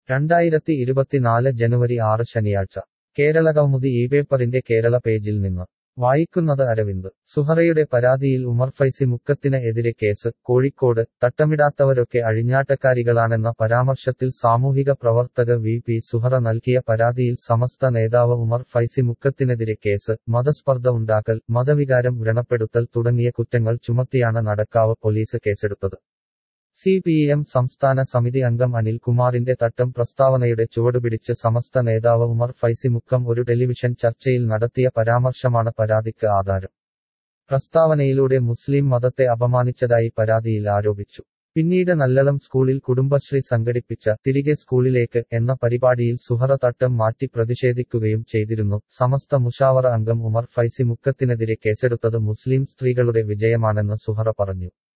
രണ്ടായിരത്തി ഇരുപത്തിനാല് ജനുവരി ആറ് ശനിയാഴ്ച കേരളകൗമുദി ഈ പേപ്പറിന്റെ കേരള പേജിൽ നിന്ന് വായിക്കുന്നത് അരവിന്ദ് സുഹറയുടെ പരാതിയിൽ ഉമർ ഫൈസി മുക്കത്തിന് എതിരെ കേസ് കോഴിക്കോട് തട്ടമിടാത്തവരൊക്കെ അഴിഞ്ഞാട്ടക്കാരികളാണെന്ന പരാമർശത്തിൽ സാമൂഹിക പ്രവർത്തക വി പി സുഹറ നൽകിയ പരാതിയിൽ സമസ്ത നേതാവ് ഉമർ ഫൈസി മുക്കത്തിനെതിരെ കേസ് മതസ്പർദ്ധ ഉണ്ടാക്കൽ മതവികാരം വ്രണപ്പെടുത്തൽ തുടങ്ങിയ കുറ്റങ്ങൾ ചുമത്തിയാണ് നടക്കാവ് പോലീസ് കേസെടുത്തത് സി പി എം സംസ്ഥാന സമിതി അംഗം അനിൽ കുമാറിന്റെ തട്ടം പ്രസ്താവനയുടെ ചുവടുപിടിച്ച് സമസ്ത നേതാവ് ഉമർ ഫൈസി മുക്കം ഒരു ടെലിവിഷൻ ചർച്ചയിൽ നടത്തിയ പരാമർശമാണ് പരാതിക്ക് ആധാരം പ്രസ്താവനയിലൂടെ മുസ്ലിം മതത്തെ അപമാനിച്ചതായി പരാതിയിൽ ആരോപിച്ചു പിന്നീട് നല്ലളം സ്കൂളിൽ കുടുംബശ്രീ സംഘടിപ്പിച്ച തിരികെ സ്കൂളിലേക്ക് എന്ന പരിപാടിയിൽ സുഹറ തട്ടം മാറ്റി പ്രതിഷേധിക്കുകയും ചെയ്തിരുന്നു സമസ്ത മുഷാവറ അംഗം ഉമർ ഫൈസി മുക്കത്തിനെതിരെ കേസെടുത്തത് മുസ്ലിം സ്ത്രീകളുടെ വിജയമാണെന്ന് സുഹറ പറഞ്ഞു